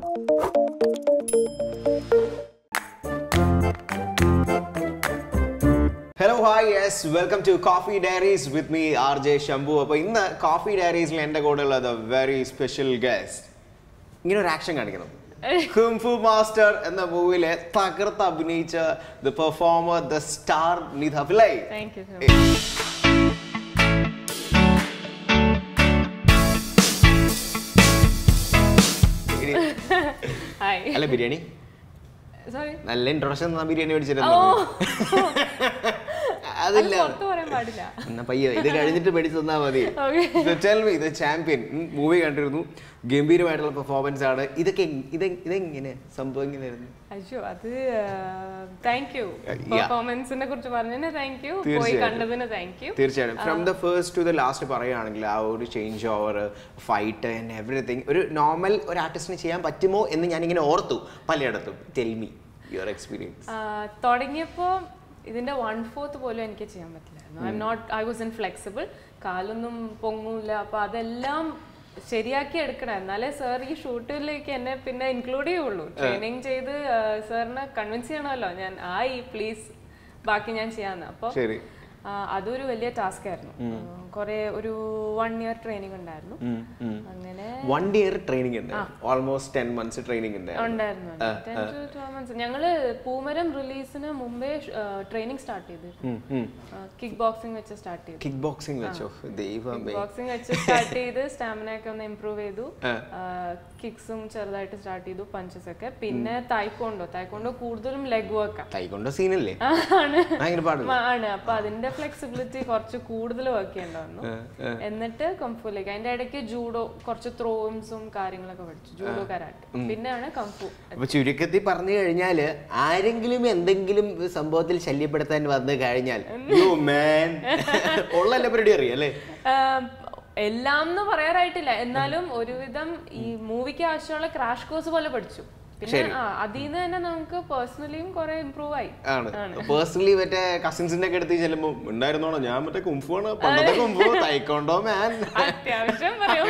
Hello hi yes welcome to coffee diaries with me R J Shambhu അപ്പോൾ ഇന്ന് coffee ഡയറീസിൽ എൻ്റെ കൂടെ ഉള്ളത് വെരി സ്പെഷ്യൽ ഗസ്റ്റ് ഇങ്ങനെ ഒരു ആക്ഷൻ കാണിക്കണം കുംഫു മാസ്റ്റർ എന്ന മൂവിയിലെ തകർത്ത് അഭിനയിച്ച the performer the star Nita Pillai Thank you so much. Hi അല്ല ബിരിയാണി സോറി നല്ല ഇൻട്രൊഡക്ഷൻ തന്നാ ബിരിയാണി ഓ മേടിച്ചിരുന്നു അതില്ല പുറത്ത് പറയാൻ പാടില്ല എന്നാ പയ്യ ഇത് കഴിഞ്ഞിട്ട് മേടിച്ച് തന്നാ മതി Okay. Tell me the champion movie കണ്ടിരുന്നു ഗംഭീരമായിട്ടുള്ള പെർഫോമൻസ് ആണ് ഇതൊക്കെ എങ്- ഇത് ഇതെങ്ങനെ സംഭവം എങ്ങനെയായിരുന്നു അയ്യോ അത് താങ്ക് യു Yeah. പെർഫോമൻസിനെ കുറിച്ച് പറഞ്ഞതിന് താങ്ക് യു പോയി തീർച്ചയായും. കണ്ടതിന് താങ്ക് യു തീർച്ചയായും from the first to the last പറയുകയാണെങ്കിൽ ആ ഒരു change over fight and everything ഒരു നോർമൽ ഒരു ആർട്ടിസ്റ്റിന് ചെയ്യാൻ പറ്റുമോ എന്ന് ഞാനിങ്ങനെ ഓർത്തു പലയിടത്തും ടെൽ മീ യുവർ എക്സ്പീരിയൻസ് തുടങ്ങിയപ്പോൾ ഇതിന്റെ വൺ ഫോർത്ത് പോലും എനിക്ക് ചെയ്യാൻ പറ്റില്ലായിരുന്നു I am not I was inflexible കാലൊന്നും പൊങ്ങൂല അപ്പൊ അതെല്ലാം ശരിയാക്കി എടുക്കണം എന്നാലേ സാർ ഈ ഷൂട്ടിലേക്ക് എന്നെ പിന്നെ ഇൻക്ലൂഡ് ചെയ്യുള്ളൂ ട്രെയിനിങ് ചെയ്ത് സാറിനെ കൺവിൻസ് ചെയ്യണമല്ലോ ഞാൻ ആയി പ്ലീസ് ബാക്കി ഞാൻ ചെയ്യാന്ന് അപ്പോൾ ശരി അതൊരു വലിയ ടാസ്ക് ആയിരുന്നു കുറെ ഒരു വൺ ഇയർ ട്രെയിനിങ് ഉണ്ടായിരുന്നു അങ്ങനെ വൺ ഇയർ ട്രെയിനിങ് ഉണ്ട് ഓൾമോസ്റ്റ് ടെൻ മന്ത്സ് ട്രെയിനിങ് ഉണ്ട് ഉണ്ടായിരുന്നു ടെൻ ടു ട്വൽവ് മന്ത്സ് ഞങ്ങള് പൂമരം റിലീസിന് മുമ്പേ ട്രെയിനിങ് സ്റ്റാർട്ട് ചെയ്തിരുന്നു കിക്ക് ബോക്സിംഗ് വെച്ച് സ്റ്റാർട്ട് ചെയ്തു കിക്ക് ബോക്സിംഗ് വെച്ചോ ദൈവമേ ബോക്സിംഗ് വെച്ച് സ്റ്റാർട്ട് ചെയ്ത് സ്റ്റാമിന ഒക്കെ ഒന്ന് ഇമ്പ്രൂവ് ചെയ്തു കിക്സും ചെറുതായിട്ട് സ്റ്റാർട്ട് ചെയ്തു പഞ്ചസ് ഒക്കെ പിന്നെ തായ്ക്കൊണ്ടോ തായ്ക്കൊണ്ടോ കൂടുതലും ലെഗ് വർക്കാണ് കൈകൊണ്ട സീനല്ലേ ആണ് ഭയങ്കര പാടില്ല ആണ് അപ്പൊ അതിന്റെ ഫ്ലെക്സിബിലിറ്റി കുറച്ച് കൂടുതൽ വർക്ക് ചെയ്യണ്ടായിരുന്നു എന്നിട്ട് കംഫുലേക്ക് അതിന്റെ ഇടയ്ക്ക് ജൂഡോ കുറച്ച് ത്രോംസും കാര്യങ്ങളൊക്കെ പഠിച്ചു ജൂഡോ കരാട്ടെ പിന്നെയാണ് കംഫു അപ്പൊ ചുരുക്കത്തിൽ പറഞ്ഞു കഴിഞ്ഞാല് ആരെങ്കിലും എന്തെങ്കിലും സംഭവത്തിൽ ശല്യപ്പെടുത്താൻ വന്നു കഴിഞ്ഞാൽ യോ മാൻ ഉള്ള എല്ലാ പരിപാടി അറിയാം അല്ലേ ആഹ് എല്ലാം എന്ന് പറയാറായിട്ടില്ല എന്നാലും ഒരുവിധം ഈ മൂവിക്ക് ആവശ്യമുള്ള ക്രാഷ് കോഴ്സ് പോലെ പഠിച്ചു പിന്നെ ആ അതിൽ നിന്ന് തന്നെ നമുക്ക് പേഴ്സണലിയും കുറെ ഇമ്പ്രൂവ് ആയി ആണ് പേഴ്സണലി മറ്റേ കസിൻസിന്റെ ഒക്കെ അടുത്ത് ചെല്ലുമ്പോ ഉണ്ടായിരുന്നോണോ ഞാൻ മറ്റേ കുംഫുവാണ് പണ്ടത്തെ കുംഫു തൈക്കോണ്ടോ മാൻ അത്യാവശ്യം പറയും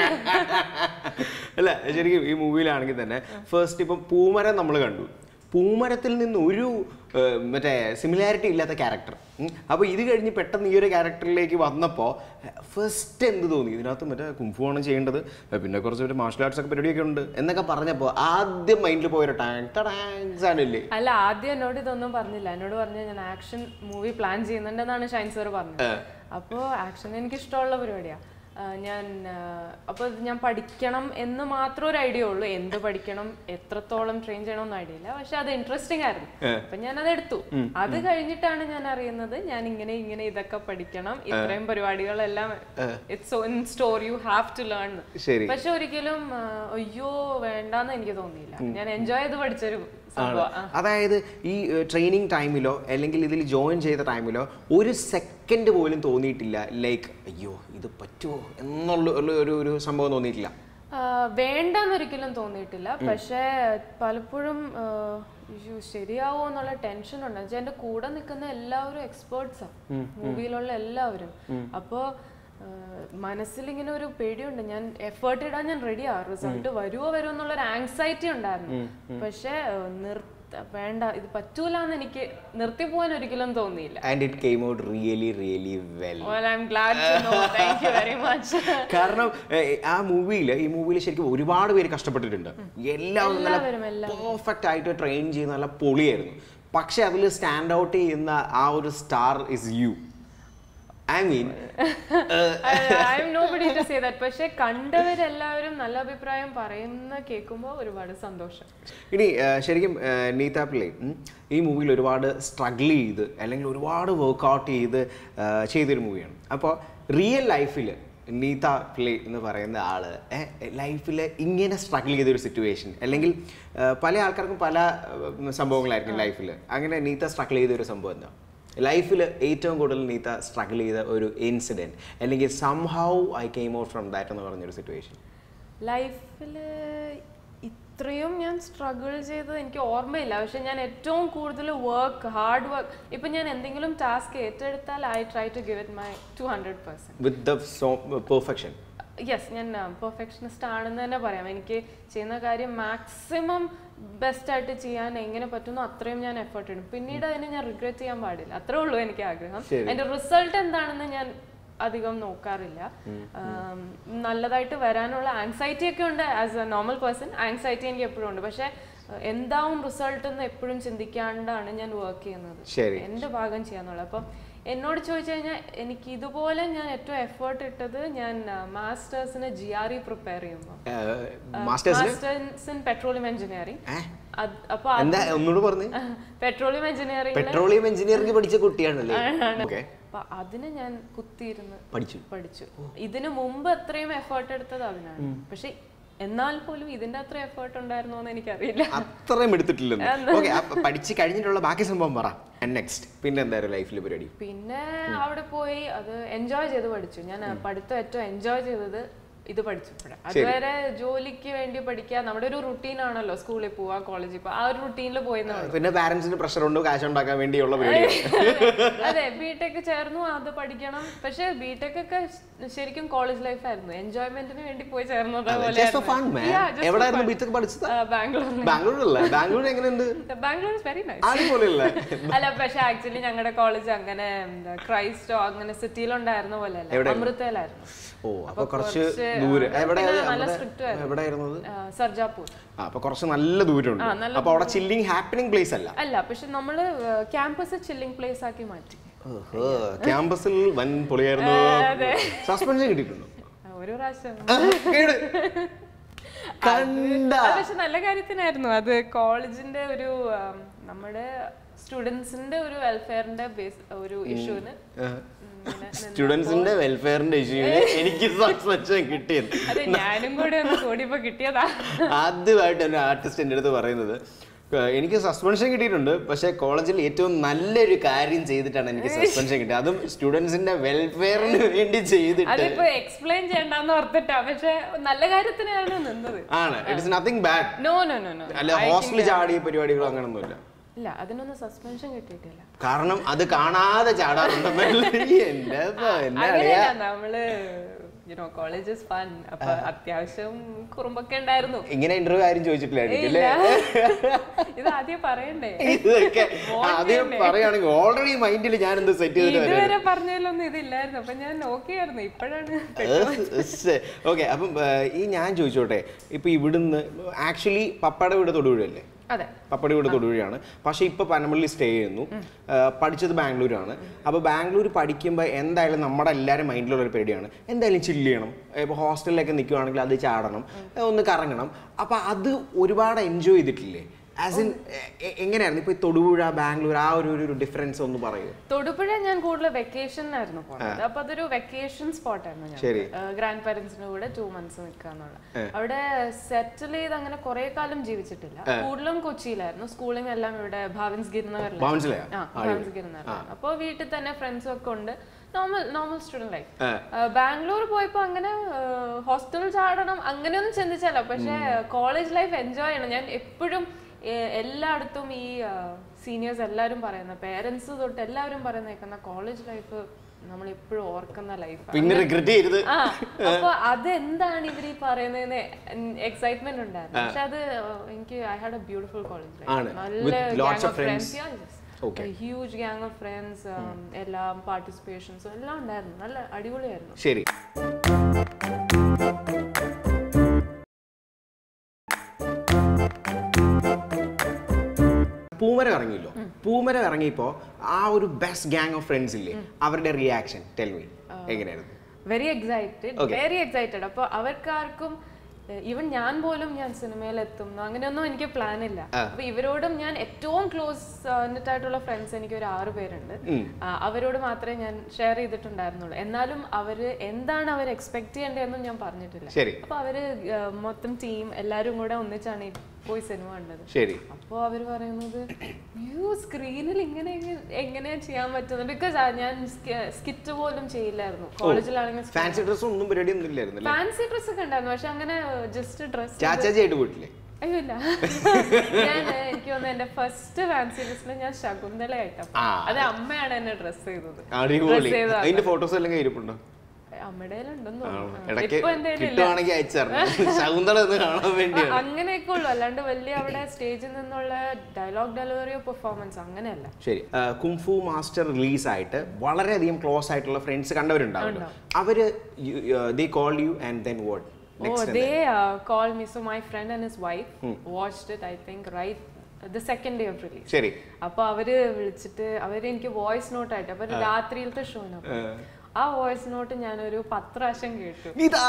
അല്ല ശരിക്കും ഈ മൂവിയിലാണെങ്കിൽ തന്നെ ഫസ്റ്റ് ഇപ്പം പൂമരം നമ്മൾ കണ്ടു പൂമരത്തിൽ നിന്ന് ഒരു ഏർ, മറ്റേ സിമിലാരിറ്റി ഇല്ലാത്ത ക്യാരക്ടർ അപ്പോൾ ഇത് കഴിഞ്ഞ് പെട്ടെന്ന് ഈ ഒരു ക്യാരക്ടറിലേക്ക് വന്നപ്പോൾ ഫസ്റ്റ് എന്ത് തോന്നി ഇതിനകത്ത് മറ്റേ കുംഫുവാണ് ചെയ്യേണ്ടത് ഏർ, പിന്നെ കുറച്ച് ഒരു മാർഷൽ ആർട്സ് ഒക്കെ പരിപാടിയൊക്കെ ഉണ്ട് എന്നൊക്കെ പറഞ്ഞപ്പോൾ ആദ്യം മൈൻഡിൽ പോയൊരു ടാങ് ടാങ്സ് ആണല്ലേ അല്ല ആദ്യം എന്നോട് ഇതൊന്നും പറഞ്ഞില്ല എന്നോട് പറഞ്ഞ ഞാൻ ആക്ഷൻ മൂവി പ്ലാൻ ചെയ്യുന്നുണ്ടെന്നാണ് ഷൈൻ സർ പറഞ്ഞത് അപ്പോൾ ആക്ഷൻ എനിക്ക് ഇഷ്ടമുള്ള പരിപാടിയാ ആ, ഞാൻ അപ്പോൾ ഞാൻ പഠിക്കണം എന്ന് മാത്രം ഒരു ഐഡിയ ഉള്ളൂ എന്ത് പഠിക്കണം എത്രത്തോളം ട്രെയിൻ ചെയ്യണമെന്ന് ഐഡിയ ഇല്ല പക്ഷെ അത് ഇൻട്രസ്റ്റിംഗ് ആയിരുന്നു അപ്പൊ ഞാൻ അത് എടുത്തു അത് കഴിഞ്ഞിട്ടാണ് ഞാൻ അറിയുന്നത് ഞാൻ ഇങ്ങനെ ഇങ്ങനെ ഇതൊക്കെ പഠിക്കണം ഇത്രയും പരിപാടികളെല്ലാം it's in store you have to learn ശരി പക്ഷെ ഒരിക്കലും ആ, അയ്യോ വേണ്ടാന്ന് എനിക്ക് തോന്നിയില്ല ഞാൻ എൻജോയ് ചെയ്ത് പഠിച്ചൊരു സംഭവം ആ. അതായത് ഈ ട്രെയിനിങ് ടൈമിലോ അല്ലെങ്കിൽ ഇതിൽ ജോയിൻ ചെയ്ത ടൈമിലോ ഒരു സെക്കൻഡ് പോലും തോന്നിയിട്ടില്ല ലൈക്ക് അയ്യോ ഇത് പറ്റുമോ എന്നുള്ള ഉള്ള ഒരു ഒരു സംഭവം തോന്നിയിട്ടില്ല ആ, വേണ്ടാന്നൊരിക്കലും തോന്നിയിട്ടില്ല പക്ഷേ പലപ്പോഴും ആ, അയ്യോ ശരിയാവോ എന്നുള്ള ടെൻഷൻ ഉണ്ട് എന്നുവെച്ചാൽ എൻ്റെ കൂടെ നിൽക്കുന്ന എല്ലാവരും എക്സ്പേർട്സാ മൂവിയിലുള്ള എല്ലാവരും അപ്പോൾ മനസ്സിൽ ഇങ്ങനെ ഒരു പേടിയുണ്ട് ഞാൻ എഫേർട്ട് ഇടാൻ ഞാൻ റെഡിയാ റിസൾട്ട് വരുമോ വരുമോ എന്നുള്ളൊരു ആങ്സൈറ്റി ഉണ്ടായിരുന്നു പക്ഷേ ആ, നിർത്ത വേണ്ട ഇത് പറ്റൂല എന്ന് എനിക്ക് നിർത്തി പോകാൻ ഒരിക്കലും തോന്നിയില്ല and it came out really really well Well, I'm glad to know. Thank you very much. കാരണം ഏർ, ആ മൂവിയിൽ ഈ മൂവിയിൽ ശരിക്കും ഒരുപാട് പേര് കഷ്ടപ്പെട്ടിട്ടുണ്ട് എല്ലാവരും നല്ല എല്ലാവരും, പെർഫെക്റ്റ് ആയിട്ട് ട്രെയിൻ ചെയ്യുന്ന നല്ല പൊളിയായിരുന്നു പക്ഷെ അതിൽ സ്റ്റാൻഡ് ഔട്ട് ചെയ്യുന്ന ആ ഒരു star is you I mean I am nobody to say that പക്ഷെ കണ്ടവരെല്ലാവരും നല്ല അഭിപ്രായം പറയുന്ന കേൾക്കുമ്പോൾ ഒരുപാട് സന്തോഷം ഇനി ആ, ശരിക്കും ആ, നീത പിള്ളை ഉം, ഈ മൂവിയിൽ ഒരുപാട് സ്ട്രഗിൾ ചെയ്ത് അല്ലെങ്കിൽ ഒരുപാട് വർക്കൗട്ട് ചെയ്ത് ആ, ചെയ്തൊരു മൂവിയാണ് അപ്പോൾ റിയൽ ലൈഫിൽ നീത പിള്ളை എന്ന് പറയുന്ന ആള് ലൈഫിൽ ഇങ്ങനെ സ്ട്രഗിൾ ചെയ്തൊരു സിറ്റുവേഷൻ അല്ലെങ്കിൽ ആ, പല ആൾക്കാർക്കും പല ആ, സംഭവങ്ങളായിരിക്കും ലൈഫിൽ അങ്ങനെ നീത സ്ട്രഗിൾ ചെയ്ത ഒരു സംഭവം എന്താ ലൈഫിൽ ഏറ്റവും കൂടുതൽ നീത സ്ട്രഗിൾ ചെയ്ത ഒരു ഇൻസിഡൻറ്റ് അല്ലെങ്കിൽ somehow I came out from that എന്ന് പറഞ്ഞൊരു സിറ്റുവേഷൻ ലൈഫിൽ ഇത്രയും ഞാൻ സ്ട്രഗിൾ ചെയ്തത് എനിക്ക് ഓർമ്മയില്ല പക്ഷെ ഞാൻ ഏറ്റവും കൂടുതൽ വർക്ക് ഹാർഡ് വർക്ക് ഇപ്പം ഞാൻ എന്തെങ്കിലും ടാസ്ക് ഏറ്റെടുത്താൽ I try to give it my two hundred percent with the perfection yes ഞാൻ പെർഫെക്ഷനിസ്റ്റ് ആണെന്ന് തന്നെ പറയാം എനിക്ക് ചെയ്യുന്ന കാര്യം മാക്സിമം ബെസ്റ്റ് ആയിട്ട് ചെയ്യാൻ എങ്ങനെ പറ്റുന്നോ അത്രയും ഞാൻ എഫേർട്ട് ഇടും പിന്നീട് അതിനെ ഞാൻ റിഗ്രറ്റ് ചെയ്യാൻ പാടില്ല അത്രേ ഉള്ളൂ എനിക്ക് ആഗ്രഹം അതിന്റെ റിസൾട്ട് എന്താണെന്ന് ഞാൻ അധികം നോക്കാറില്ല ആം, നല്ലതായിട്ട് വരാനുള്ള ആങ്സൈറ്റി ഒക്കെ ഉണ്ട് as a normal person anxiety എനിക്ക് എപ്പോഴും ഉണ്ട് പക്ഷെ അഹ് എന്താവും റിസൾട്ട് എന്ന് എപ്പോഴും ചിന്തിക്കാണ്ടാണ് ഞാൻ വർക്ക് ചെയ്യുന്നത് ശരി എന്റെ ഭാഗം ചെയ്യാന്നുള്ളത് അപ്പം എന്നോട് ചോദിച്ചു കഴിഞ്ഞാൽ എനിക്ക് ഇതുപോലെ ഞാൻ ഏറ്റവും എഫേർട്ട് ഇട്ടത് ഞാൻ മാസ്റ്റേഴ്സിന് ജി ആർ ഇ പ്രിപ്പയർ ചെയ്യുമ്പോൾ masters masters in petroleum engineering അപ്പൊ എന്താ ഒന്നുകൂടെ പറഞ്ഞു പെട്രോളിയം എഞ്ചിനീയറിംഗ് പെട്രോളിയം എഞ്ചിനീയറിംഗ് പഠിച്ച കുട്ടിയാണല്ലേ ഓക്കെ അപ്പൊ അതിന് ഞാൻ കുത്തിയിരുന്ന് പഠിച്ചു പഠിച്ചു ഇതിനു മുമ്പ് അത്രയും എഫേർട്ട് എടുത്തത് അതിനാണ് പക്ഷെ എന്നാൽ പോലും ഇതിന്റെ അത്ര എഫേർട്ട് ഉണ്ടായിരുന്നോ എന്ന് എനിക്കറിയില്ല അത്രയും എടുത്തിട്ടില്ലെന്ന് ഓക്കെ പഠിച്ച് കഴിഞ്ഞിട്ടുള്ള ബാക്കി സംഭവം പറ നെക്സ്റ്റ് പിന്നെ എന്തായാലും ലൈഫിൽ പരിപാടി പിന്നെ അവിടെ പോയി അത് എൻജോയ് ചെയ്ത് പഠിച്ചു ഞാൻ പഠിത്തം ഏറ്റവും എൻജോയ് ചെയ്തത് ഇത് പഠിച്ചപ്പോഴാണ് അതുവരെ ജോലിക്ക് വേണ്ടി പഠിക്കുക നമ്മുടെ ഒരു റുട്ടീൻ ആണല്ലോ സ്കൂളിൽ പോവാ കോളേജിൽ പോവാ ആ ഒരു റുട്ടീനിൽ പോയി പിന്നെ പാരന്റ്സിന് പ്രഷർ ഉണ്ട് കാശ് ഉണ്ടാക്കാൻ വേണ്ടിയുള്ള പരിപാടി അതെ ബിടെക് ചേർന്നു അത് പഠിക്കണം പക്ഷെ ബിടെക് ഒക്കെ ശരിക്കും കോളേജ് ലൈഫ് ആയിരുന്നു എൻജോയ്മെന്റിന് വേണ്ടി പോയി ചേർന്നത് Just for fun, man. എവിടെയായിരുന്നു ബിടെക് പഠിച്ചത് ബാംഗ്ലൂരിൽ ബാംഗ്ലൂരിലല്ല ബാംഗ്ലൂർ എങ്ങനെയുണ്ട് ബാംഗ്ലൂർ ഇസ് വെരി നൈസ് അടിപൊളിയല്ല അല്ല പക്ഷെ ആക്ച്വലി ഞങ്ങളുടെ കോളേജ് അങ്ങനെ എന്താ ക്രൈസ്റ്റോ അങ്ങനെ സിറ്റിയിലുണ്ടായിരുന്ന പോലെ അല്ല അമൃതയിലായിരുന്നു ഓ അപ്പൊ കുറച്ച് ദൂരെ എവിടെ പിന്നെ നല്ല strict ആയിരുന്നു. എവിടെയായിരുന്നത് ആ, സർജാപൂർ ആ അപ്പൊ കുറച്ച് നല്ല ദൂരമുണ്ട് അപ്പൊ അവിടെ ചില്ലിങ് ഹാപ്പനിങ് പ്ലേസ് അല്ല അല്ല പക്ഷെ നമ്മള് ക്യാമ്പസ് ചില്ലിംഗ് പ്ലേസ് ആക്കി മാറ്റി ക്യാമ്പസിൽ വൻ പൊളിയായിരുന്നു സസ്പെൻഷൻ കിട്ടിയിട്ടുണ്ടോ ആ, ഒരു പ്രാവശ്യം കേട്. കണ്ട അത് പക്ഷെ നല്ല കാര്യത്തിനായിരുന്നു അത് കോളേജിന്റെ ഒരു ആം, നമ്മുടെ സ്റ്റുഡൻസിന്റെ ഒരു വെൽഫെയറിന്റെ ബേസ് ഒരു ഇഷ്യൂന് സ്റ്റുഡൻസിന്റെ വെൽഫെയറിന്റെ ഇഷ്യൂവിന് എനിക്ക് സസ്പെൻഷൻ കിട്ടിയത് അത് ഞാനും കൂടെ ഒന്ന് കൂടിയപ്പോ കിട്ടിയതാ ആദ്യമായിട്ട് ഒരു ആർട്ടിസ്റ്റ് എൻ്റെ അടുത്ത് പറയുന്നത് ഏഹ് എനിക്ക് സസ്പെൻഷൻ കിട്ടിയിട്ടുണ്ട് പക്ഷേ കോളേജിൽ ഏറ്റവും നല്ലൊരു കാര്യം ചെയ്തിട്ടാണ് എനിക്ക് സസ്പെൻഷൻ കിട്ടിയത് അതും സ്റ്റുഡൻസിന്റെ വെൽഫെയറിന് വേണ്ടി ചെയ്തിട്ട് അതിപ്പോ എക്സ്പ്ലെയിൻ ചെയ്യണ്ടെന്ന് ഓർത്തിട്ടാ പക്ഷെ നല്ല കാര്യത്തിനാണ് നിന്നത് ആണ് it's nothing bad no no no no അല്ല ഹോസ്റ്റലിൽ ചാടിയ പരിപാടികളോ അങ്ങനൊന്നുമില്ല ഇല്ല അതിനൊന്നും സസ്പെൻഷൻ കിട്ടിയിട്ടില്ല കാരണം അത് കാണാതെ ചാടാറുണ്ടെന്നല്ലേ എന്റെ പൊ- എന്നെ അറിയാ അങ്ങനെയല്ല നമ്മള് യുനോ കോളേജ് ഇസ് ഫൺ അപ്പൊ അത്യാവശ്യം കുറുമ്പൊക്കെ ഉണ്ടായിരുന്നു ഇങ്ങനെ ഇന്റർവ്യൂ ആരും ചോദിച്ചിട്ടില്ലായിരിക്കും ഇല്ല അല്ലേ ഇത് ആദ്യം പറയണ്ടേ ഇതൊക്കെ ആദ്യം പറയുകയാണെങ്കിൽ ഓൾറെഡി മൈൻഡിൽ ഞാൻ എന്ത് സെറ്റ് ചെയ്തിട്ട് വരാം ഇതുവരെ പറഞ്ഞതിലൊന്നും ഇതില്ലായിരുന്നു അപ്പൊ ഞാൻ നോക്കിയായിരുന്നു ഇപ്പോഴാണ് ഓക്കെ അപ്പം ഏർ, ഈ ഞാൻ ചോദിച്ചോട്ടെ ഇപ്പൊ ഇവിടുന്ന് ആക്ച്വലി പപ്പയുടെ വീട് തൊടുപുഴയല്ലേ അതെ പപ്പയുടെ വീട് തൊടുപുഴയാണ് പക്ഷെ ഇപ്പൊ പനമ്പള്ളി സ്റ്റേ ചെയ്യുന്നു ഏർ, പഠിച്ചത് ബാംഗ്ലൂരാണ് അപ്പോൾ ബാംഗ്ലൂർ പഠിക്കുമ്പോൾ എന്തായാലും നമ്മുടെ എല്ലാവരും മൈൻഡിലുള്ള ഒരു പേടിയാണ് എന്തായാലും ചില്ല് ചെയ്യണം ഇപ്പോൾ ഹോസ്റ്റലിലൊക്കെ നിൽക്കുവാണെങ്കിൽ അത് ചാടണം ഏർ, ഒന്ന് കറങ്ങണം അപ്പോൾ അത് ഒരുപാട് എൻജോയ് ചെയ്തിട്ടില്ലേ ആസ് ഇൻ എങ്ങനെയായിരുന്നു ഇപ്പോൾ ഈ തൊടുപുഴ ബാംഗ്ലൂർ ആ ഒരു ഒരു ഡിഫറൻസ് ഒന്ന് പറയൂ തൊടുപുഴ ഞാൻ കൂടുതൽ വെക്കേഷൻ ആയിരുന്നു പോകുന്നത് അപ്പൊ അതൊരു വെക്കേഷൻ സ്പോട്ട് ആയിരുന്നു ഞാൻ ശരി. ഗ്രാൻഡ് പാരന്റ്സിന്റെ കൂടെ ടു മന്ത്സ് നിൽക്കാന്നുള്ള അവിടെ സെറ്റിൽ ചെയ്ത് അങ്ങനെ കുറെ കാലം ജീവിച്ചിട്ടില്ല കൂടുതലും കൊച്ചിയിലായിരുന്നു സ്കൂളിംഗ് എല്ലാം ഇവിടെ ഭാവൻസ് ഗിരിനഗറിൽ മനസ്സിലായോ ആ ഭാവൻസ് ഗിരിനഗറിലാണ് അപ്പോൾ വീട്ടിൽ തന്നെ ഫ്രണ്ട്സും ഒക്കെ ഉണ്ട് നോർമൽ നോർമൽ സ്റ്റുഡന്റ് ലൈഫ് ആ. ബാംഗ്ലൂർ പോയപ്പോ അങ്ങനെ ഹോസ്റ്റലിൽ ചാടണം അങ്ങനെയൊന്നും ചിന്തിച്ചല്ല പക്ഷെ കോളേജ് ലൈഫ് എൻജോയ് ചെയ്യണം ഞാൻ എപ്പോഴും എല്ലായിടത്തും ഈ സീനിയേഴ്സ് എല്ലാവരും പറയുന്ന പേരൻസ് തൊട്ട് എല്ലാവരും പറയുന്ന കേൾക്കുന്ന കോളേജ് ലൈഫ് നമ്മൾ എപ്പോഴും ഓർക്കുന്ന ലൈഫ് പിന്നെ റിഗ്രറ്റ് ചെയ്തത് ആ അപ്പൊ അതെന്താണ് ഇവർ ഈ പറയുന്നതിന് എക്സൈറ്റ്മെന്റ് ഉണ്ടായിരുന്നു പക്ഷെ അത് എനിക്ക് I had a beautiful college ആണ്. നല്ല With lots gang of of friends. Friends Okay. Huge gang of friends എല്ലാം പാർട്ടിസിപ്പേഷൻസും എല്ലാം ഉണ്ടായിരുന്നു നല്ല അടിപൊളിയായിരുന്നു ശരി പൂമരം ഇറങ്ങിയല്ലോ പൂമരം ഇറങ്ങിയപ്പോ ആ ഒരു ബെസ്റ്റ് ഗ്യാങ് ഓഫ് ഫ്രണ്ട്സ് ഇല്ലേ അവരുടെ റിയാക്ഷൻ ടെൽ മീ എങ്ങനെയായിരുന്നു വെരി എക്സൈറ്റഡ് വെരി എക്സൈറ്റഡ് അപ്പൊ അവർക്കാർക്കും ഈവൻ ഞാൻ പോലും ഞാൻ സിനിമയിൽ എത്തുന്നു അങ്ങനെയൊന്നും എനിക്ക് പ്ലാൻ ഇല്ല അപ്പൊ ഇവരോടും ഞാൻ ഏറ്റവും ക്ലോസ് ആയിട്ടുള്ള ഫ്രണ്ട്സ് എനിക്ക് ഒരു ആറ് പേരുണ്ട് ആ, അവരോട് മാത്രമേ ഞാൻ ഷെയർ ചെയ്തിട്ടുണ്ടായിരുന്നുള്ളൂ എന്നാലും അവര് എന്താണ് അവർ എക്സ്പെക്ട് ചെയ്യേണ്ടതെന്നും ഞാൻ പറഞ്ഞിട്ടില്ല ശരി അപ്പൊ അവര് ആ, മൊത്തം ടീം എല്ലാരും കൂടെ ഒന്നിച്ചാണ് ഈ പോയി സിനിമ കണ്ടത് ശരി അപ്പോ അവര് പറയുന്നത് യു സ്ക്രീനിൽ ഇങ്ങനെ എങ്ങ- എങ്ങനെയാ ചെയ്യാൻ പറ്റുന്നത് ബിക്കോസ് ഞാൻ സ്കിറ്റ് പോലും ചെയ്യില്ലായിരുന്നു കോളേജിലാണെങ്കിൽ ഫാൻസി ഡ്രസ് ഒന്നും പരിപാടി ഒന്നും ഇല്ലായിരുന്നു അല്ലേ ഫാൻസി ഡ്രസ് ഒക്കെ ഉണ്ടായിരുന്നു പക്ഷെ അങ്ങനെ ജസ്റ്റ് ഡ്രസ് ചാച്ചാജി ആയിട്ട് പോയിട്ടില്ലേ അയ്യോ ഇല്ല ഞാൻ എനിക്ക് തോന്നുന്നു എന്റെ ഫസ്റ്റ് ഫാൻസി ഡ്രസ്സിൽ ഞാൻ ശകുന്തള ആയിട്ടാ ആ. അത് അമ്മയാണ് എന്നെ ഡ്രസ് ചെയ്തത് അടിപൊളി Dress ചെയ്തതാണ്. അതിന്റെ ഫോട്ടോസ് എല്ലാം കയ്യിരിപ്പുണ്ടോ അമ്മയുടെ കയ്യിലുണ്ടെന്ന് ആണോ? തോന്നുന്നു ഇടയ്ക്ക് ഇപ്പൊ എന്റെ കയ്യിലില്ല കിട്ടുവാണെങ്കിൽ അയച്ചു തരണം ശകുന്തള എന്ന് കാണാൻ വേണ്ടിയാണ് അങ്ങനെയൊക്കെ ഉള്ളു അല്ലാണ്ട് വലിയ അവിടെ സ്റ്റേജിൽ നിന്നുള്ള ഡയലോഗ് ഡെലിവറിയോ പെർഫോമൻസ് അങ്ങനെയല്ല ശരി കുംഫു മാസ്റ്റർ റിലീസ് ആയിട്ട് വളരെയധികം ക്ലോസ് ആയിട്ടുള്ള ഫ്രണ്ട്സ് കണ്ടവരുണ്ടാവുമല്ലോ അവര് they call you and then what Oh, they uh, called me. So my friend and his wife watched it. I think right the second day of release. ശരി അപ്പൊ അവര് വിളിച്ചിട്ട് അവര് എനിക്ക് വോയിസ് നോട്ട് ആയിട്ട് അപ്പൊ രാത്രിയിലത്തെ ഷോന് ആ വോയിസ് നോട്ട് ഞാനൊരു പത്ത് പ്രാവശ്യം കേട്ടു ഇതാ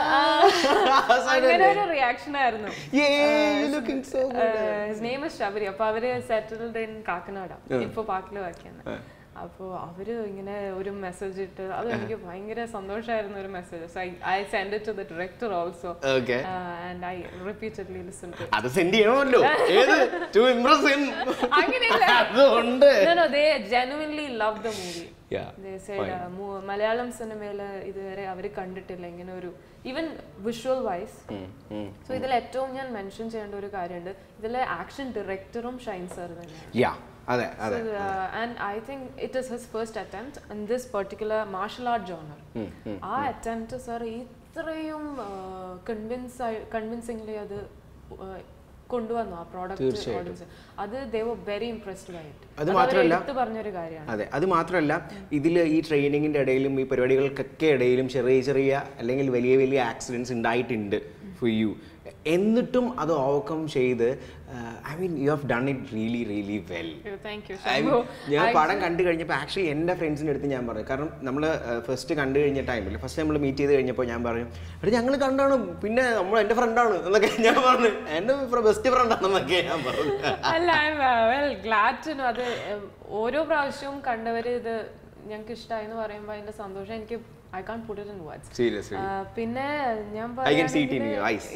അങ്ങനെ ഒരു റിയാക്ഷൻ ആയിരുന്നു looking so his name is Sabari അപ്പൊ അവര് സെറ്റിൽഡ് ഇൻ കാക്കനാട ഇപ്പൊ പാക്കില് വർക്കാണ് അപ്പൊ അവര് ഇങ്ങനെ ഒരു മെസ്സേജ് ഇട്ട് അത് എനിക്ക് ഭയങ്കര സന്തോഷമായിരുന്നു ഒരു message so I send it to the director also okay and I repeatedly listen to അത് സെൻഡ് ചെയ്യണമല്ലോ ഏത് ടു ഇംപ്രസ് ഹിം അങ്ങനെയല്ല. അതുകൊണ്ട് no no they genuinely love the movie Yeah, they said uh, മു- മലയാളം സിനിമയില് ഇതുവരെ അവർ കണ്ടിട്ടില്ല ഇങ്ങനെ ഒരു ഈവൻ വിഷ്വൽ വൈസ് സോ ഇതിൽ ഏറ്റവും ഞാൻ മെൻഷൻ ചെയ്യേണ്ട ഒരു കാര്യമുണ്ട് ഇതിലെ ആക്ഷൻ ഡയറക്ടറും ഷൈൻ സർ തന്നെയാണ് യാ അതെ അതെ and I think it is his first attempt in this particular martial art genre ആ അറ്റംപ്റ്റ് സർ ഇത്രയും കൺവിൻസ് ആയി കൺവിൻസിംഗ്ലി അത് uh, കൊണ്ടുവന്നു ആ പ്രോഡക്റ്റ് ഓഡിയൻസ് അത് they were very impressed by it അത് മാത്രമല്ല- എടുത്തു പറഞ്ഞൊരു കാര്യമാണ് അതെ അത് മാത്രമല്ല ഇതിൽ ഈ ട്രെയിനിങ്ങിൻ്റെ ഇടയിലും ഈ പരിപാടികൾക്കൊക്കെ ഇടയിലും ചെറിയ ചെറിയ അല്ലെങ്കിൽ വലിയ വലിയ ആക്സിഡൻസ് ഉണ്ടായിട്ടുണ്ട് ഫോർ യു എന്നിട്ടും അത് ഓവർകം ചെയ്ത് I mean you have done it really really well thank you I mean, ഞാൻ പടം കണ്ടു കഴിഞ്ഞപ്പോൾ ആക്ച്വലി എൻ്റെ ഫ്രണ്ട്സിൻ്റെ അടുത്ത് ഞാൻ പറഞ്ഞു കാരണം നമ്മൾ ഫസ്റ്റ് കണ്ടു കഴിഞ്ഞ ടൈമിൽ ഫസ്റ്റ് നമ്മൾ മീറ്റ് ചെയ്ത് കഴിഞ്ഞപ്പോൾ ഞാൻ പറഞ്ഞു എടാ ഞങ്ങൾ കണ്ടാണ് പിന്നെ നമ്മൾ എൻ്റെ ഫ്രണ്ടാണ് എന്നൊക്കെ ഞാൻ പറഞ്ഞു എൻ്റെ ബെസ്റ്റ് ഫ്രണ്ടാണെന്നൊക്കെ ഞാൻ പറഞ്ഞു അല്ല I well glad to know അത് ഉം, ഓരോ പ്രാവശ്യവും കണ്ടവര് ഇത് ഞങ്ങൾക്ക് ഇഷ്ടമായി എന്ന് പറയുമ്പോൾ അതിന്റെ സന്തോഷം എനിക്ക് I can't put it in words seriously പിന്നെ ഞാൻ I can see it in your eyes.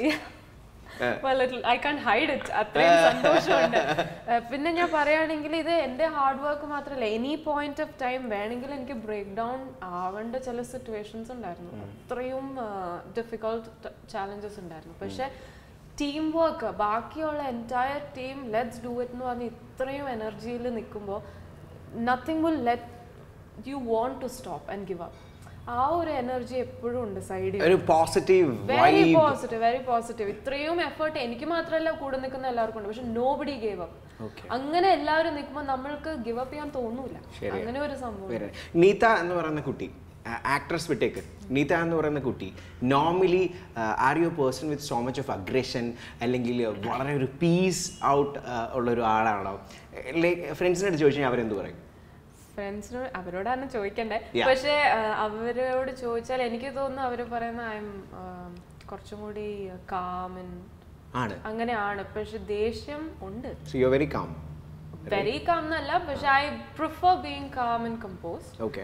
I can't hide it അത്രയും സന്തോഷമുണ്ട് ആ, പിന്നെ ഞാൻ പറയുകയാണെങ്കിൽ ഇത് എൻ്റെ ഹാർഡ് വർക്ക് മാത്രമല്ല എനി പോയിന്റ് ഓഫ് ടൈം വേണമെങ്കിൽ എനിക്ക് ബ്രേക്ക് ഡൗൺ ആവേണ്ട ചില സിറ്റുവേഷൻസ് ഉണ്ടായിരുന്നു അത്രയും ഡിഫിക്കൾട്ട് ചാലഞ്ചസ് ഉണ്ടായിരുന്നു പക്ഷെ ടീം വർക്ക് ബാക്കിയുള്ള entire team let's do it എന്ന് പറഞ്ഞ് ഇത്രയും എനർജിയിൽ നിൽക്കുമ്പോൾ nothing will let you want to stop and give up ആ ഒരു എനർജി എപ്പോഴും ഉണ്ട് സൈഡിൽ ഒരു positive very positive very positive ഇത്രയും എഫേർട്ട് എനിക്ക് മാത്രമല്ല കൂടെ നിൽക്കുന്ന എല്ലാവർക്കും ഉണ്ട് പക്ഷെ നോ ബഡി ഗേവ് അപ്പ് അങ്ങനെ എല്ലാവരും നിൽക്കുമ്പോൾ നമ്മൾക്ക് ഗിവ് അപ്പ് ചെയ്യാൻ തോന്നൂല അങ്ങനെ ഒരു സംഭവം വേറെ നീത എന്ന് പറയുന്ന കുട്ടി ആക്ട്രസ് വിട്ടേക്ക് നീത എന്ന് പറയുന്ന കുട്ടി normally are you person with so much of aggression അല്ലെങ്കിൽ വളരെ ഒരു പീസ് ഔട്ട് ഉള്ള ഒരു ആളാണോ ലൈക്ക് ഫ്രണ്ട്സിനോട് ചോദിച്ചു കഴിഞ്ഞാൽ അവരെന്ത് പറയും ഫ്രണ്ട്സിനോട് അവരോടാണ് ചോദിക്കണ്ടേ Yeah. പക്ഷെ അവരോട് ചോദിച്ചാൽ എനിക്ക് തോന്നുന്നു അവര് പറയുന്ന ഐ എം കുറച്ചും കൂടി കാമൻ ആണ് അങ്ങനെയാണ് പക്ഷെ ദേഷ്യം ഉണ്ട് so you very calm very calm എന്നല്ല പക്ഷെ I prefer being calm and compose okay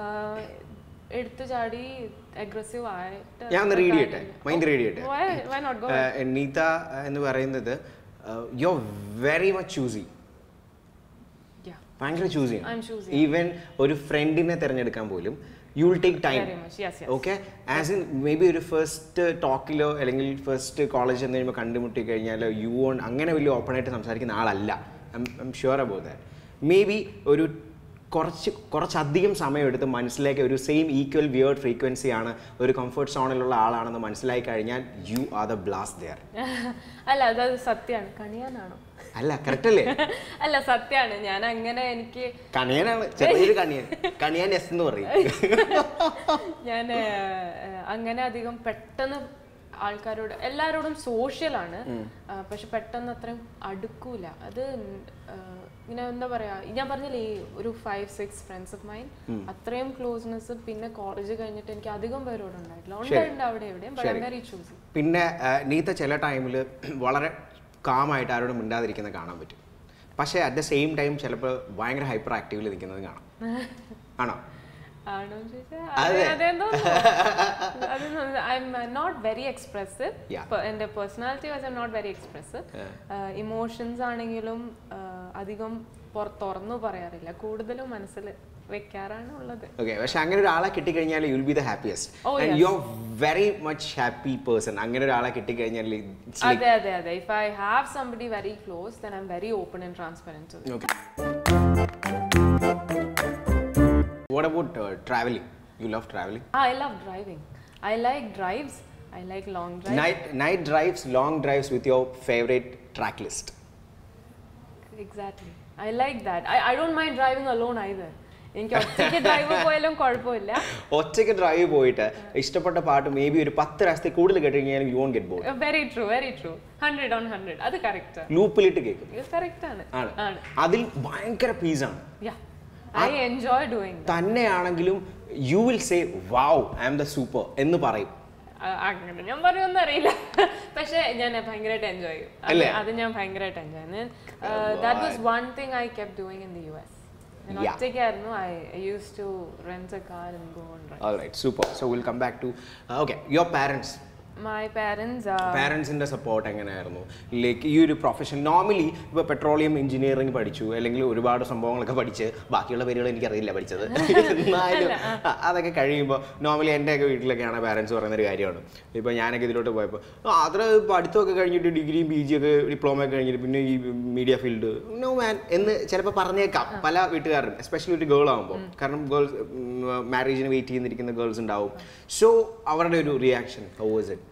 എടുത്തു ചാടി അഗ്രസീവ് ആയിട്ട് ഞാൻ ഒന്ന് റീഡ് ചെയ്യട്ടെ മൈൻഡ് റീഡ് ചെയ്യട്ടെ Why, why not go? ഏഹ്, നീത എന്ന് പറയുന്നത് you are very much choosy Yeah, ഭയങ്കര ചൂസ് I'm choosy. ഈവൻ ഒരു ഫ്രണ്ടിനെ തിരഞ്ഞെടുക്കാൻ പോലും you will take time very much. Yes, yes. Okay as in maybe ഒരു ഫസ്റ്റ് ടോക്കിലോ അല്ലെങ്കിൽ ഫസ്റ്റ് കോളേജ് എന്ന് കഴിയുമ്പോൾ കണ്ടുമുട്ടി കഴിഞ്ഞാലോ യു ഓൺ അങ്ങനെ വലിയ ഓപ്പൺ ആയിട്ട് സംസാരിക്കുന്ന ആളല്ല I am sure about that maybe ഒരു കുറച്ച് കുറച്ചധികം സമയമെടുത്ത് മനസ്സിലാക്കി ഒരു സെയിം ഈക്വൽ വിയേർഡ് ഫ്രീക്വൻസി ആണ് ഒരു കംഫർട്ട് സോണിലുള്ള ആളാണെന്ന് മനസ്സിലാക്കി കഴിഞ്ഞാൽ you are the blast there അല്ല അത് സത്യമാണ് കണിയാനാണോ അല്ല കറക്റ്റ് അല്ലേ അല്ല സത്യമാണ് ഞാൻ അങ്ങനെ എനിക്ക് കണിയനാണ് ചെറിയൊരു കണിയൻ കണിയാൻ എസ് എന്ന് പറയും ഞാൻ അങ്ങനെ അധികം പെട്ടെന്ന് ആൾക്കാരോട് എല്ലാവരോടും സോഷ്യലാണ് പക്ഷെ പെട്ടെന്ന് അത്രയും അടുക്കൂല അത് ആ, ഇങ്ങനെ എന്താ പറയാ ഞാൻ പറഞ്ഞില്ലേ ഈ ഒരു five six friends of mine അത്രയും ക്ലോസ്നെസ് പിന്നെ കോളേജ് കഴിഞ്ഞിട്ട് എനിക്ക് അധികം പേരോട് ഉണ്ടായിട്ടില്ല ഉണ്ടായിട്ടുണ്ട് അവിടെ എവിടെയും ബട്ട് ഐ വെരി ചൂസി പിന്നെ ആ, നീത്ത ചില ടൈമിൽ വളരെ കാമായിട്ട് ആരോടും മിണ്ടാതിരിക്കുന്ന കാണാൻ പറ്റും പക്ഷേ അറ്റ് ദ സെയിം ടൈം ചിലപ്പോൾ ഭയങ്കര ഹൈപ്പർ ആക്റ്റീവിൽ നിൽക്കുന്നത് കാണാം ആണോ ആണോ ചോദിച്ചാൽ അതെ. അതെന്തോ I am not very expressive Yeah. എൻ്റെ personality was I'm not very expressive emotions ആണെങ്കിലും ആ, അധികം പുറ- തുറന്നു പറയാറില്ല കൂടുതലും മനസ്സിൽ വെക്കാറാണ് ഉള്ളത് ഓക്കെ പക്ഷെ അങ്ങനെ ഒരാളെ കിട്ടിക്കഴിഞ്ഞാൽ you'll be the happiest Oh, and yes. You are very much happy person അങ്ങനെ ഒരാളെ കിട്ടിക്കഴിഞ്ഞാൽ അതെ അതെ അതെ if I have somebody very close then I am very open and transparent okay what about travelling you love travelling Ah, I love driving. I like drives. I like long drives. Night night drives long drives with your favourite track list Exactly. I like that. I, I don't mind driving alone either. എനിക്ക് ഒറ്റയ്ക്ക് drive പോയാലും കുഴപ്പമില്ല ഒറ്റയ്ക്ക് drive പോയിട്ട് ഇഷ്ടപ്പെട്ട പാട്ട് may maybe ഒരു പത്ത് പ്രാവശ്യത്തെ കൂടുതൽ കേട്ട് കഴിഞ്ഞാൽ you won't get bored very true very true hundred on hundred അത് കറക്റ്റ് ലൂപ്പിലിട്ട് കേൾക്കും ഇത് കറക്റ്റ് ആണ് ആണ് ആണ് അതിൽ ഭയങ്കര പീസാണ് യാ ഐ എൻജോയ് ഡൂയിങ് തന്നെയാണെങ്കിലും you will say wow I am the super എന്ന് പറയും അങ്ങനെ ഞാൻ പറയുമെന്ന് അറിയില്ല പക്ഷെ ഞാൻ ഭയങ്കരമായിട്ട് എൻജോയ് ചെയ്യും അത് അല്ലേ? അത് ഞാൻ ഭയങ്കരമായിട്ട് എൻജോയ് ചെയ്യും that was one thing I keep doing in the U S ഞാൻ Yeah. ഒറ്റയ്ക്കായിരുന്നു I use to rent a car and go on drive All right, super. So we'll come back to uh, okay, your parents. My parents പാരൻസിന്റെ support എങ്ങനെയായിരുന്നു like ഈ ഒരു profession normally ഇപ്പോൾ petroleum engineering പഠിച്ചു അല്ലെങ്കിൽ ഒരുപാട് സംഭവങ്ങളൊക്കെ പഠിച്ച് ബാക്കിയുള്ള പേരുകൾ എനിക്കറിയില്ല പഠിച്ചത് എന്നാലും ആ, അതൊക്കെ കഴിയുമ്പോൾ നോർമലി എൻ്റെയൊക്കെ വീട്ടിലൊക്കെയാണ് പാരൻസ് പറയുന്ന ഒരു കാര്യമാണ് ഇപ്പോൾ ഞാനൊക്കെ ഇതിലോട്ട് പോയപ്പോൾ ആ അത്ര പഠിത്തമൊക്കെ കഴിഞ്ഞിട്ട് ഡിഗ്രിയും പി ജി ഒക്കെ ഡിപ്ലോമ ഒക്കെ കഴിഞ്ഞിട്ട് പിന്നെ ഈ മീഡിയ ഫീൽഡ് നോ മാൻ എന്ന് ചിലപ്പോൾ പറഞ്ഞേക്കാം പല വീട്ടുകാരും എസ്പെഷ്യലി ഒരു ഗേൾ ആകുമ്പോൾ കാരണം ഗേൾസ് മാരേജിന് വെയിറ്റ് ചെയ്യുന്നിരിക്കുന്ന ഗേൾസ് ഉണ്ടാവും സോ അവരുടെ ഒരു reaction how was it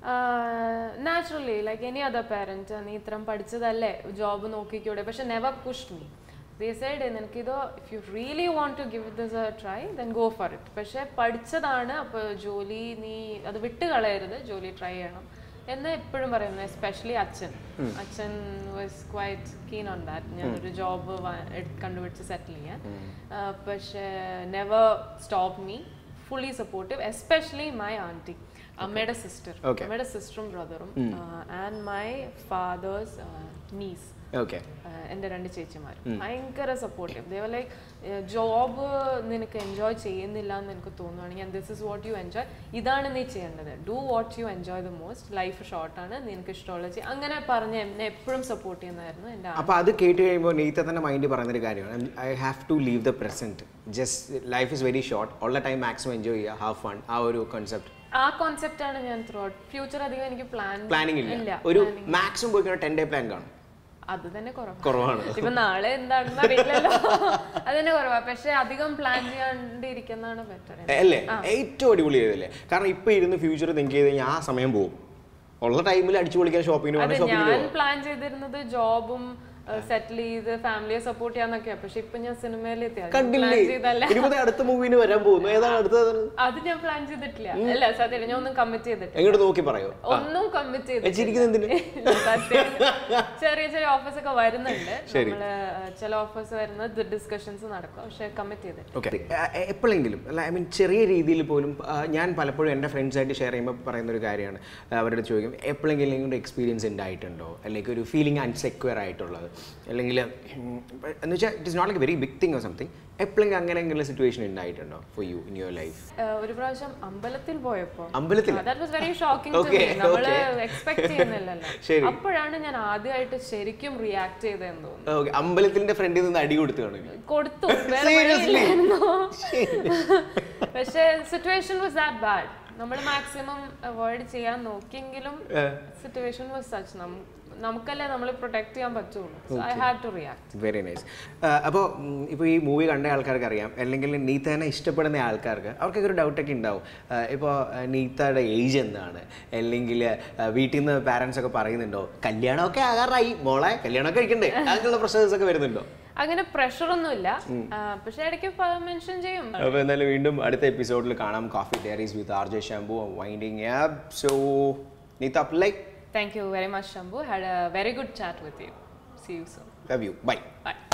naturally like any other parent നീ ഇത്രയും പഠിച്ചതല്ലേ ജോബ് നോക്കിക്കൂടെ പക്ഷെ never push me they side നിനക്കിതോ if you really want to give this a try then go for it പക്ഷെ പഠിച്ചതാണ് അപ്പോൾ ജോലി നീ അത് വിട്ട് കളയരുത് ജോലി ട്രൈ ചെയ്യണം എന്ന് എപ്പോഴും പറയുന്നു എസ്പെഷ്യലി അച്ഛൻ അച്ഛൻ was quite keen on that ഞാനൊരു ജോബ് കണ്ടുപിടിച്ച് സെറ്റിൽ ചെയ്യാൻ ആ, പക്ഷേ never stop me fully supportive especially my aunty അമ്മയുടെ സിസ്റ്റർ Okay. അമ്മയുടെ സിസ്റ്ററും ബ്രദറും and my father's niece okay എൻ്റെ രണ്ട് ചേച്ചിമാരും ഭയങ്കര സപ്പോർട്ടീവ് ദേവ ലൈക്ക് ജോബ് നിനക്ക് എൻജോയ് ചെയ്യുന്നില്ല എന്ന് എനിക്ക് തോന്നുവാണെങ്കിൽ this is what you enjoy ഇതാണ് നീ ചെയ്യേണ്ടത് do what you enjoy the most life ഷോർട്ടാണ് നിനക്ക് ഇഷ്ടമുള്ള ചെയ്യും അങ്ങനെ പറഞ്ഞ് എന്നെ എപ്പോഴും സപ്പോർട്ട് ചെയ്യുന്നതായിരുന്നു എൻ്റെ അപ്പോൾ അത് കേട്ട് കഴിയുമ്പോൾ നെയ്ത്ത തന്നെ മൈൻഡ് പറയുന്നൊരു കാര്യമാണ് I have to live the present just life is very short ഉള്ള ടൈം മാക്സിമം എൻജോയ് ചെയ്യുക ഹാവ് ഫൺ ആ ഒരു കൺസെപ്റ്റ് ആ കോൺസെപ്റ്റ് ആണ് ഞാൻ ത്രൂ ഔട്ട് ഫ്യൂച്ചർ അധികം എനിക്ക് പ്ലാൻ പ്ലാനിങ് ഇല്ല ഇല്ല ഒരു മാക്സിമം പോയി കഴിഞ്ഞാൽ ടെൻ ഡേ പ്ലാൻ കാണും അത് തന്നെ കുറവാണ് കുറവാണ് ഇപ്പൊ നാളെ എന്താണെന്ന് അറിയില്ലല്ലോ അത് തന്നെ കുറവാ പക്ഷെ അധികം പ്ലാൻ ചെയ്യാണ്ടിരിക്കുന്നതാണ് ബെറ്റർ അല്ലേ ഏറ്റവും അടിപൊളി ചെയ്തല്ലേ കാരണം ഇപ്പൊ ഇരുന്ന് ഫ്യൂച്ചർ തിങ്ക് ചെയ്ത് കഴിഞ്ഞാൽ ആ സമയം പോകും ഉള്ള ടൈമിൽ അടിച്ചു പൊളിക്കാൻ ഷോപ്പിങ്ങിന് അതെ പോകണം ഷോപ്പിങ്ങിന് ഞാൻ പ്ലാൻ ചെയ്തിരുന്നത് ജോബും സെറ്റിൽ ചെയ്ത് ഫാമിലിയെ സപ്പോർട്ട് ചെയ്യാന്നൊക്കെയാ പക്ഷെ ഇപ്പൊ ഞാൻ സിനിമയിൽ കണ്ടില്ലേ പ്ലാൻ ചെയ്തല്ല ഇനിയിപ്പോ അടുത്ത മൂവിന് വരാൻ പോകുന്നു ഏതാണ് അടുത്തത് അത് ഞാൻ പ്ലാൻ ചെയ്തിട്ടില്ല അല്ല സത്യം ഞാൻ ഒന്നും കമ്മിറ്റ് ചെയ്തിട്ടില്ല എങ്ങോട്ട് നോക്കി പറയോ ഒന്നും കമ്മിറ്റ് ചെയ്തിട്ടില്ല വെച്ചിരിക്കുന്നത് എന്തിന് സത്യം. ചെറിയ ചെറിയ ഓഫേഴ്സ് ഒക്കെ വരുന്നുണ്ട് നമ്മള് അഹ് ചില ഓഫേഴ്സ് വരുന്നത് ഡിസ്കഷൻസ് നടക്കും പക്ഷെ കമ്മിറ്റ് ചെയ്തിട്ട് ഓക്കെ എപ്പോഴെങ്കിലും അല്ല ഐ മീൻ ചെറിയ രീതിയിൽ പോലും ആ, ഞാൻ പലപ്പോഴും എൻ്റെ ഫ്രണ്ട്സായിട്ട് ഷെയർ ചെയ്യുമ്പോൾ പറയുന്ന ഒരു കാര്യമാണ് ആ, അവരുടെ ചോദിക്കും എപ്പോഴെങ്കിലും ഇങ്ങനെ എക്സ്പീരിയൻസ് ഉണ്ടായിട്ടുണ്ടോ അല്ലെങ്കിൽ ഒരു ഫീലിംഗ് അൺസെക്യൂർ ആയിട്ടുള്ളത് അല്ലെങ്കിൽ ഉം, എന്ന് വെച്ചാൽ it is not like very big thing or something എപ്പോഴെങ്കിലും അങ്ങനെയെങ്കിലും സിറ്റുവേഷൻ ഉണ്ടായിട്ടുണ്ടോ for you in your life ah ഒരു പ്രാവശ്യം അമ്പലത്തിൽ പോയപ്പോ അമ്പലത്തിൽ that was very shocking Okay, നമ്മള് okay. എക്സ്പെക്ട് ചെയ്യുന്നില്ലല്ലോ ശരി. അപ്പോഴാണ് ഞാൻ ആദ്യമായിട്ട് ശരിക്കും റിയാക്ട് ചെയ്തതെന്ന് തോന്നുന്നു ഓക്കെ അമ്പലത്തിന്റെ ഫ്രണ്ടിൽ നിന്ന് അടി കൊടുത്തു കാണും കൊടുത്തു വേറെ വഴിയില്ലായിരുന്നു. പക്ഷേ സിറ്റുവേഷൻ വാസ് ദാറ്റ് ബാഡ് നമ്മൾ മാക്സിമം അവോയ്ഡ് ചെയ്യാൻ നോക്കിയെങ്കിലും സിറ്റുവേഷൻ വാസ് സച്ച് നമുക്കല്ലേ നമ്മൾ പ്രൊട്ടക്ട് ചെയ്യാൻ പറ്റുള്ളൂ so I have to react very nice അപ്പോൾ ഇപ്പോൾ ഈ മൂവി കണ്ട ആൾക്കാർക്ക് അറിയാം അല്ലെങ്കിൽ നീത്തനെ ഇഷ്ടപ്പെടുന്ന ആൾക്കാർക്ക് അവർക്കൊക്കെ ഒരു ഡൗട്ടൊക്കെ ഉണ്ടാവും ഇപ്പോൾ നീത്തയുടെ ഏജ് എന്താണ് അല്ലെങ്കിൽ വീട്ടിൽ നിന്ന് പാരൻസ് ഒക്കെ പറയുന്നുണ്ടോ കല്യാണമൊക്കെ ആകാറായി മോളെ കല്യാണമൊക്കെ കഴിക്കണ്ടേ അങ്ങനെയുള്ള പ്രശ്നസ് ഒക്കെ വരുന്നുണ്ടോ അങ്ങനെ പ്രഷറൊന്നുമില്ല പക്ഷെ ഇടയ്ക്ക് മെൻഷൻ ചെയ്യും അപ്പോൾ എന്തായാലും വീണ്ടും അടുത്ത എപ്പിസോഡിൽ കാണാം coffee diaries with R J Shambhu winding up so Neetha like thank you very much Shambhu had a very good chat with you see you so love you bye by